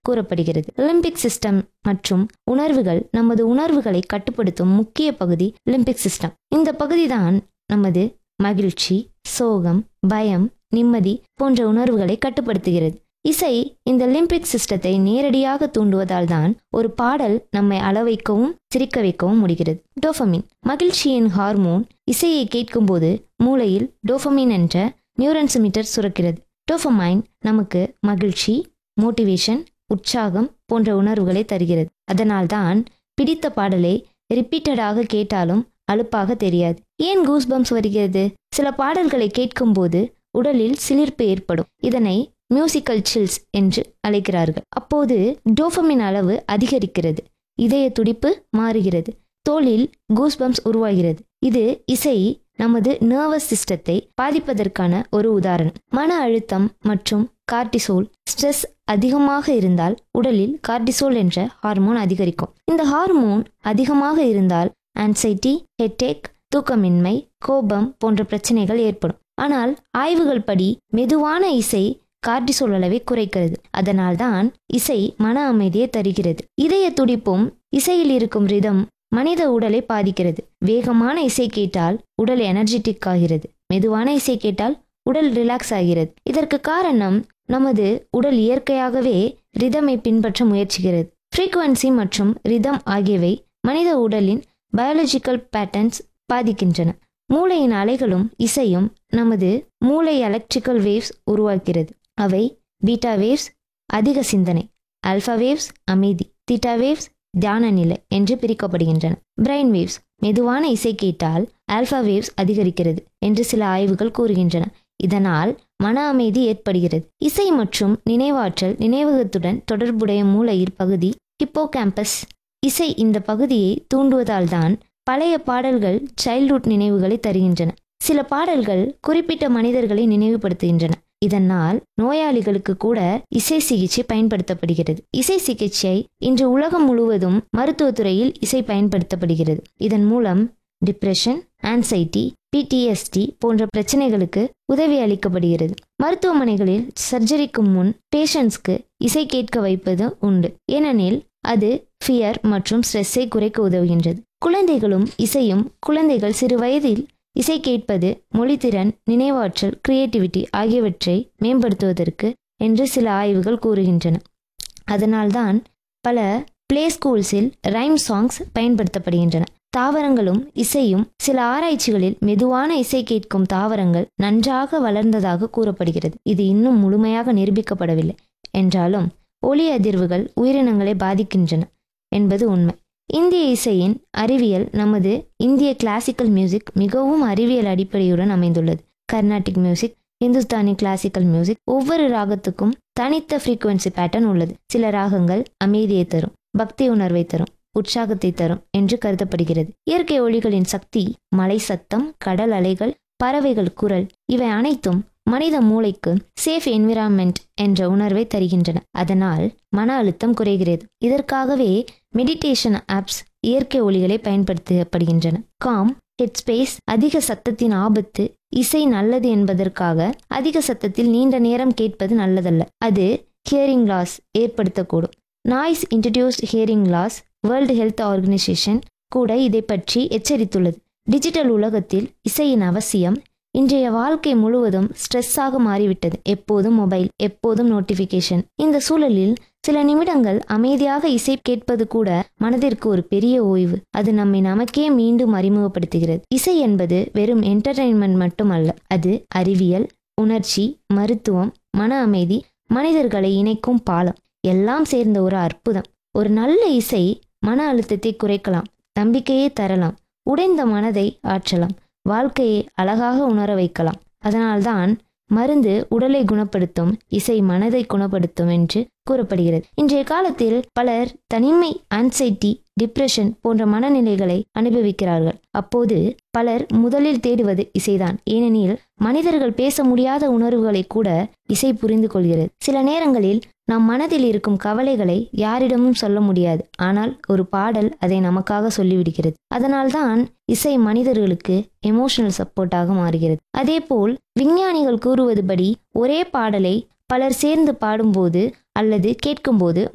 கூறப்படுகிறது limbic system மற்றும் உணர்வுகள் நமது உணர்வுகளை கட்டுப்படுத்தும் முக்கிய பகுதி லிம்பிக் சிஸ்டம் இந்த பகுதிதான் நமது மகிழ்ச்சி சோகம் பயம் நிம்மதி போன்ற உணர்வுகளை கட்டுப்படுத்துகிறது இசை இந்த லிம்பிக் சிஸ்டத்தை நேரடியாக தூண்டுவதால் தான் ஒரு பாடல் நம்மை அளவைக்கவும் சிரிக்க வைக்கவும் முடிகிறது டோபமின் மகிழ்ச்சியின் ஹார்மோன் இசையை கேட்கும்போது மூளையில் டோபமின் என்ற நியூரன்ஸ்மீட்டர் சுரக்கிறது டோபமைன் நமக்கு மகிழ்ச்சி மோட்டிவேஷன் உற்சாகம் போன்ற உணர்வுகளை தருகிறது அதனால்தான் பிடித்த பாடலை ரிப்பீட்டடாக கேட்டாலும் அலுப்பாக தெரியாது ஏன் கூஸ்பம்ஸ் வருகிறது சில பாடல்களை கேட்கும்போது உடலில் சிலிர்ப்பு ஏற்படும் இதனை மியூசிக்கல் சில்ஸ் என்று அழைக்கிறார்கள் அப்போது டோபமின் அளவு அதிகரிக்கிறது இதய துடிப்பு மாறுகிறது தோலில் கூஸ்பம்ஸ் உருவாகிறது இது இசை நமது நர்வஸ் சிஸ்டத்தை பாதிப்பதற்கான ஒரு உதாரணம் மன அழுத்தம் மற்றும் கார்டிசோல் ஸ்ட்ரெஸ் அதிகமாக இருந்தால் உடலில் கார்டிசோல் என்ற ஹார்மோன் அதிகரிக்கும் இந்த ஹார்மோன் அதிகமாக இருந்தால் ஆன்சைட்டி ஹெட்டேக் தூக்கமின்மை கோபம் போன்ற பிரச்சனைகள் ஏற்படும் ஆனால் ஆய்வுகள் படி மெதுவான இசை கார்டிசோல் அளவை குறைக்கிறது அதனால்தான் இசை மன அமைதியை தருகிறது இதய துடிப்பும் இசையில் இருக்கும் ரிதம் மனித உடலை பாதிக்கிறது வேகமான இசை கேட்டால் உடல் எனர்ஜெட்டிக் ஆகிறது மெதுவான இசை கேட்டால் உடல் ரிலாக்ஸ் ஆகிறது இதற்கு காரணம் நமது உடல் இயற்கையாகவே ரிதமை பின்பற்ற முயற்சிக்கிறது ஃப்ரீக்குவன்சி மற்றும் ரிதம் ஆகியவை மனித உடலின் பயாலஜிக்கல் பேட்டர்ன்ஸ் பாதிக்கின்றன மூளையின் அலைகளும் இசையும் நமது மூளை எலக்ட்ரிக்கல் வேவ்ஸ் உருவாக்கிறது அவை பீட்டா வேவ்ஸ் அதிக சிந்தனை ஆல்ஃபா வேவ்ஸ் அமைதி தீட்டா வேவ்ஸ் தியான நிலை என்று பிரிக்கப்படுகின்றன பிரைன் வேவ்ஸ் மெதுவான இசை கேட்டால் ஆல்ஃபா வேவ்ஸ் அதிகரிக்கிறது என்று சில ஆய்வுகள் கூறுகின்றன இதனால் மன அமைதி ஏற்படுகிறது இசை மற்றும் நினைவாற்றல் நினைவகத்துடன் தொடர்புடைய மூளையில் பகுதி ஹிப்போகேம்பஸ் இசை இந்த பகுதியை தூண்டுவதால் தான் பழைய பாடல்கள் சைல்ட்ஹுட் நினைவுகளை தருகின்றன சில பாடல்கள் குறிப்பிட்ட மனிதர்களை நினைவுபடுத்துகின்றன இதனால் நோயாளிகளுக்கு கூட இசை சிகிச்சை பயன்படுத்தப்படுகிறது இசை சிகிச்சை இன்று உலகம் முழுவதும் மருத்துவத்துறையில் இசை பயன்படுத்தப்படுகிறது இதன் மூலம் டிப்ரெஷன் ஆன்சைட்டி பிடிஎஸ்டி போன்ற பிரச்சனைகளுக்கு உதவி அளிக்கப்படுகிறது மருத்துவமனைகளில் சர்ஜரிக்கு முன் பேஷண்ட்ஸ்க்கு இசை கேட்க வைப்பது உண்டு ஏனெனில் அது ஃபியர் மற்றும் ஸ்ட்ரெஸ்ஸை குறைக்க உதவுகின்றது குழந்தைகளும் இசையும் குழந்தைகள் சிறு வயதில் இசை கேட்பது மொழித்திறன் நினைவாற்றல் கிரியேட்டிவிட்டி ஆகியவற்றை மேம்படுத்துவதற்கு என்று சில ஆய்வுகள் கூறுகின்றன அதனால்தான் பல பிளே ஸ்கூல்ஸில் ரைம் சாங்ஸ் பயன்படுத்தப்படுகின்றன தாவரங்களும் இசையும் சில ஆராய்ச்சிகளில் மெதுவான இசை கேட்கும் தாவரங்கள் நன்றாக வளர்ந்ததாக கூறப்படுகிறது இது இன்னும் முழுமையாக நிரூபிக்கப்படவில்லை என்றாலும் ஒலி அதிர்வுகள் உயிரினங்களை பாதிக்கின்றன என்பது உண்மை இந்திய இசையின் அறிவியல் நமது இந்திய கிளாசிக்கல் மியூசிக் மிகவும் அறிவியல் அடிப்படையுடன் அமைந்துள்ளது Carnatic music Hindustani classical music ஒவ்வொரு ராகத்துக்கும் தனித்த ஃப்ரீக்குவன்சி பேட்டர்ன் உள்ளது சில ராகங்கள் அமைதியை தரும் பக்தி உணர்வை தரும் உற்சாகத்தை தரும் என்று கருதப்படுகிறது இயற்கை ஒளிகளின் சக்தி மலை சத்தம் கடல் அலைகள் பறவைகள் குரல் இவை அனைத்தும் மனித மூளைக்கு சேஃப் என்விரான்மெண்ட் என்ற உணர்வை தருகின்றன அதனால் மன அழுத்தம் குறைகிறது இதற்காகவே மெடிடேஷன் ஆப்ஸ் இயற்கை ஒளிகளை பயன்படுத்தப்படுகின்றன காம் ஹெட்ஸ்பேஸ் அதிக சத்தத்தின் ஆபத்து இசை நல்லது என்பதற்காக அதிக சத்தத்தில் நீண்ட நேரம் கேட்பது நல்லதல்ல அது ஹியரிங் லாஸ் ஏற்படுத்தக்கூடும் noise introduced hearing loss world health organisation கூட இதை பற்றி எச்சரித்துள்ளது டிஜிட்டல் உலகத்தில் இசையின் அவசியம் இன்றைய வாழ்க்கை முழுவதும் ஸ்ட்ரெஸ்ஸாக மாறிவிட்டது எப்போதும் மொபைல் எப்போதும் நோட்டிஃபிகேஷன் இந்த சூழலில் சில நிமிடங்கள் அமைதியாக இசை கேட்பது கூட மனதிற்கு ஒரு பெரிய ஓய்வு அது நம்மை நமக்கே மீண்டும் அறிமுகப்படுத்துகிறது இசை என்பது வெறும் என்டர்டெயின்மெண்ட் மட்டுமல்ல அது அறிவியல் உணர்ச்சி மருத்துவம் மன அமைதி மனிதர்களை இணைக்கும் பாலம் எல்லாம் சேர்ந்த ஒரு அற்புதம் ஒரு நல்ல இசை மன அழுத்தத்தை குறைக்கலாம் நம்பிக்கையை தரலாம் உடைந்த மனதை ஆற்றலாம் வாழ்க்கையை அழகாக உணர வைக்கலாம் அதனால்தான் மருந்து உடலை குணப்படுத்தும் இசை மனதை குணப்படுத்தும் என்று கூறப்படுகிறது இன்றைய காலத்தில் பலர் தனிமை ஆன்சைட்டி டிப்ரெஷன் போன்ற மனநிலைகளை அனுபவிக்கிறார்கள் அப்போது பலர் முதலில் தேடுவது இசைதான் ஏனெனில் மனிதர்கள் பேச முடியாத உணர்வுகளை கூட இசை புரிந்து கொள்கிறது சில நேரங்களில் நம் மனதில் இருக்கும் கவலைகளை யாரிடமும் சொல்ல முடியாது ஆனால் ஒரு பாடல் அதை நமக்காக சொல்லிவிடுகிறது அதனால்தான் இசை மனிதர்களுக்கு எமோஷனல் சப்போர்ட்டாக மாறுகிறது அதேபோல் விஞ்ஞானிகள் கூறுவதுபடி ஒரே பாடலை பலர் சேர்ந்து பாடும்போது அல்லது கேட்கும்போது